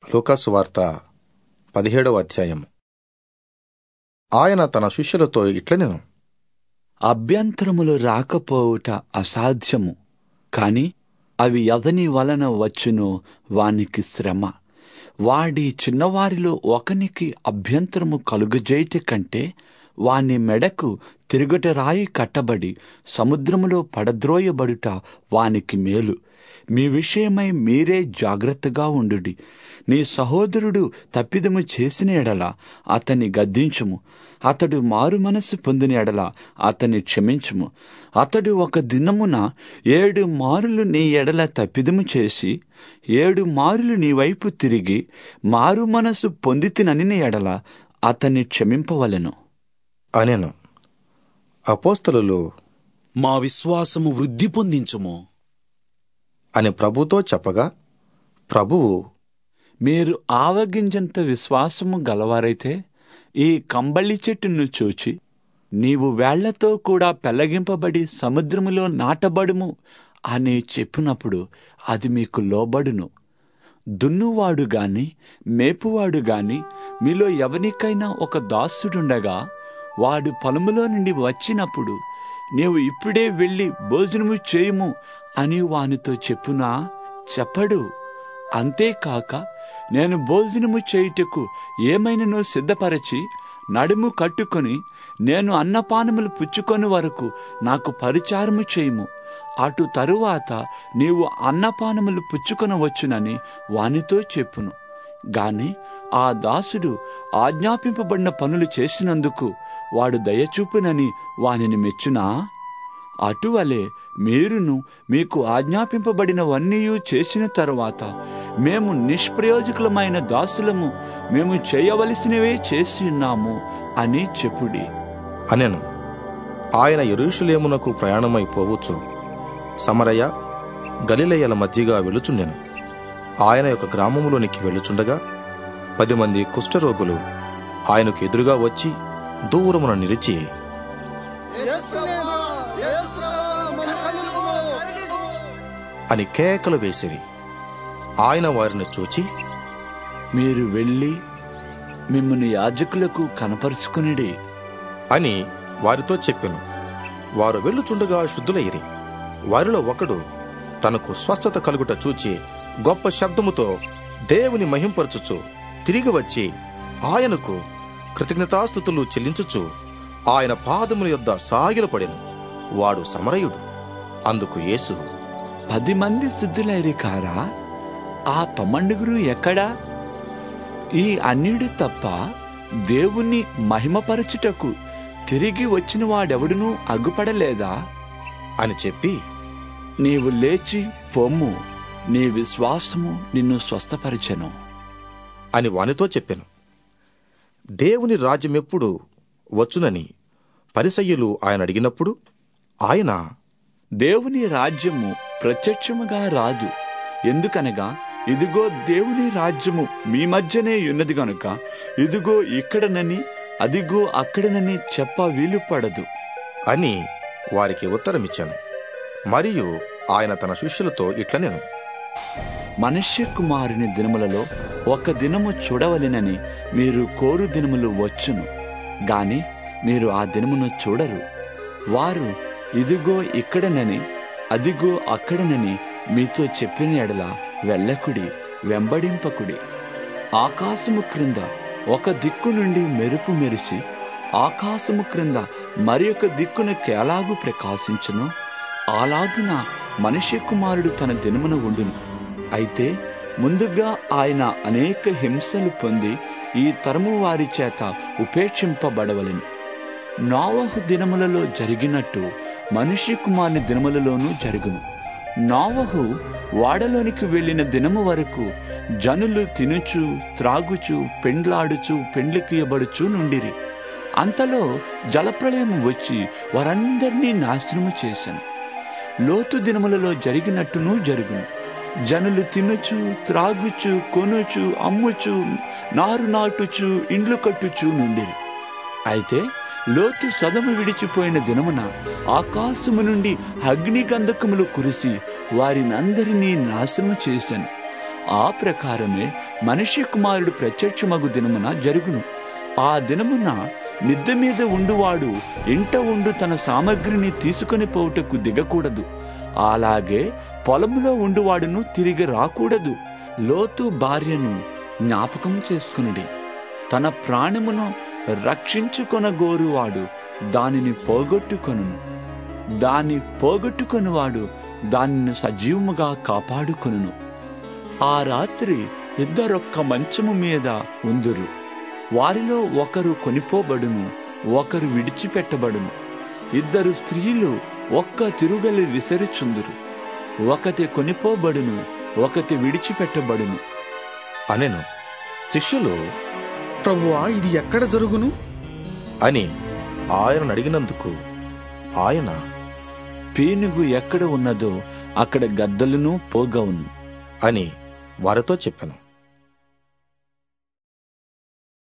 లూకాసు వార్త పదిహేడవ అధ్యాయం ఆయన తన శిష్యులతో ఇట్లనెను అభ్యంతరములు రాకపోవుట అసాధ్యము కాని అవి ఎవని వలన వచ్చునో వానికి శ్రమ వాడి చిన్నవారిలో ఒకనికి అభ్యంతరము కలుగజేయట కంటే వాని మెడకు తిరుగట రాయి కట్టబడి సముద్రములో పడద్రోయబడుట వానికి మేలు మీ విషయమై మీరే జాగ్రత్తగా ఉండుడి నీ సహోదరుడు తప్పిదము చేసిన ఎడల అతన్ని గద్దించుము అతడు మారు మనస్సు పొందిన ఎడల అతన్ని క్షమించుము అతడు ఒక దినమున ఏడు మారులు నీ ఎడల తప్పిదము చేసి ఏడు మారులు నీ వైపు తిరిగి మారు మనస్సు పొందితిననిన ఎడల అతన్ని క్షమింపవలెను అనెను అపోస్తలు మా విశ్వాసము వృద్ధి పొందించుము అని ప్రభుతో చెప్పగా ప్రభువు మీరు ఆవగింజంత విశ్వాసము గలవారైతే ఈ కంబళి చెట్టును చూచి నీవు వేళ్లతో కూడా పెళ్లగింపబడి సముద్రములో నాటబడుము అని చెప్పినప్పుడు అది మీకు లోబడును దున్నువాడు గాని మేపువాడు గాని మీలో ఎవరికైనా ఒక దాసుడుండగా వాడు పొలములో నుండి వచ్చినప్పుడు నీవు ఇప్పుడే వెళ్ళి భోజనము చేయుము అని వానితో చెప్పునా చెప్పడు అంతేకాక నేను భోజనము చేయుటకు ఏమైనను సిద్ధపరచి నడుము కట్టుకొని నేను అన్నపానములు పుచ్చుకొని వరకు నాకు పరిచారము చేయుము అటు తరువాత నీవు అన్నపానములు పుచ్చుకొనవచ్చునని వానితో చెప్పును గాని ఆ దాసుడు ఆజ్ఞాపింపబడిన పనులు చేసినందుకు వాడు దయచూపునని వానిని మెచ్చునా అటువలే మీరును మీకు ఆజ్ఞాపింపబడినవన్నీ చేసిన తరువాత మేము నిష్ప్రయోజకులమైన దాసులము మేము చేయవలసినవే చేసి ఉన్నాము అని చెప్పుడి అనెను ఆయన ఎరుషులేమునకు ప్రయాణమై పోవచ్చు సమరయ గలిలయల మధ్యగా వెళుచుండెను ఆయన యొక్క గ్రామములోనికి వెళ్ళుచుండగా పది మంది కుష్ఠరోగులు ఆయనకు ఎదురుగా వచ్చి దూరమున నిలిచి అని కేకలు వేసిరి ఆయన వారిని చూచి మీరు వెళ్ళి మిమ్మల్ని యాజకులకు కనపరుచుకునిడి అని వారితో చెప్పెను వారు వెళ్ళుచుండగా శుద్ధులయ్యిరి వారిలో ఒకడు తనకు స్వస్థత కలుగుట చూచి గొప్ప శబ్దముతో దేవుని మహింపరచుచు తిరిగి వచ్చి ఆయనకు కృతజ్ఞతాస్థుతులు చెల్లించుచు ఆయన పాదముల యొద్ద సాగిలపడెను వాడు సమరయుడు అందుకు యేసు పది మంది శుద్ధులైరి కారా ఆ తొమ్మండుగురు ఎక్కడా ఈ అన్యుడు తప్ప దేవుణ్ణి మహిమపరచుటకు తిరిగి వచ్చిన వాడెవడునూ అగ్గుపడలేదా అని చెప్పి నీవు లేచి పొమ్ము నీ విశ్వాసము నిన్ను స్వస్థపరిచెను అని వానితో చెప్పెను దేవుని రాజ్యమెప్పుడు వచ్చునని పరిసయ్యులు ఆయన అడిగినప్పుడు ఆయన దేవుని రాజ్యము ప్రత్యక్షముగా రాదు ఎందుకనగా ఇదిగో దేవుని రాజ్యము మీ మధ్యనే ఉన్నది గనుక ఇదిగో ఇక్కడనని అదిగో అక్కడనని చెప్ప వీలు పడదు అని వారికి ఉత్తరమిచ్చాను మరియు ఆయన తన శిష్యులతో ఇట్లనెను మనుష్య కుమారుని దినములలో ఒక దినము చూడవలెనని మీరు కోరు దినములు వచ్చును గాని మీరు ఆ దినమును చూడరు వారు ఇదిగో ఇక్కడనని అదిగో అక్కడనని మీతో చెప్పిన ఎడల వెళ్ళకుడి వెంబడింపకుడి ఆకాశము క్రింద ఒక దిక్కు నుండి మెరుపు మెరిసి ఆకాశము క్రింద మరి ఒక దిక్కున కేలాగు ప్రకాశించును అలాగున మనుష్య కుమారుడు తన దినమున ఉండును అయితే ముందుగా ఆయన అనేక హింసలు పొంది ఈ తరము వారి చేత ఉపేక్షింపబడవలెను నోవహు దినములలో జరిగినట్టు మనుష్య కుమారుని దినములలోనూ జరుగును నోవహు వాడలోనికి వెళ్ళిన దినము వరకు జనులు తినుచు త్రాగుచు పెండ్లాడుచు పెండ్లికియబడుచు నుండిరి అంతలో జలప్రళయం వచ్చి వారందరినీ నాశనము చేశాను లోతు దినములలో జరిగినట్టును జరుగును జనులు తినుచు త్రాగుచు కొనుచు అమ్ముచు నారు నాటుచు ఇండ్లు కట్టుచు నుండిరి అయితే లోతు సదము విడిచిపోయిన దినమున ఆకాశము నుండి అగ్ని గంధకములు కురిసి వారినందరినీ నాశనము చేశాను ఆ ప్రకారమే మనిషి కుమారుడు ప్రత్యక్షమగు దినమున జరుగును ఆ దినమున మిద్దె మీద ఉండువాడు ఇంట ఉండు తన సామగ్రిని తీసుకొని పోవుటకు దిగకూడదు అలాగే పొలములో ఉండువాడును తిరిగి రాకూడదు లోతు భార్యను జ్ఞాపకం చేసుకునుడి తన ప్రాణమును రక్షించుకొనగోరువాడు దానిని పోగొట్టుకొనును దాన్ని పోగొట్టుకొనివాడు దానిని సజీవముగా కాపాడుకొనును ఆ రాత్రి ఇద్దరొక్క మంచము మీద ఉందురు వారిలో ఒకరు కొనిపోబడును ఒకరు విడిచిపెట్టబడును ఇద్దరు స్త్రీలు ఒక్క తిరుగలి విసరిచుందురు ఒకటి కొనిపోబడును ఒకటి విడిచిపెట్టబడును అనెను శిష్యులు ప్రభువా ఇది ఎక్కడ జరుగును అని ఆయనను అడిగినందుకు ఆయన పీనుగు ఎక్కడ ఉన్నదో అక్కడ గద్దలును పోగవును అని వారితో చెప్పాను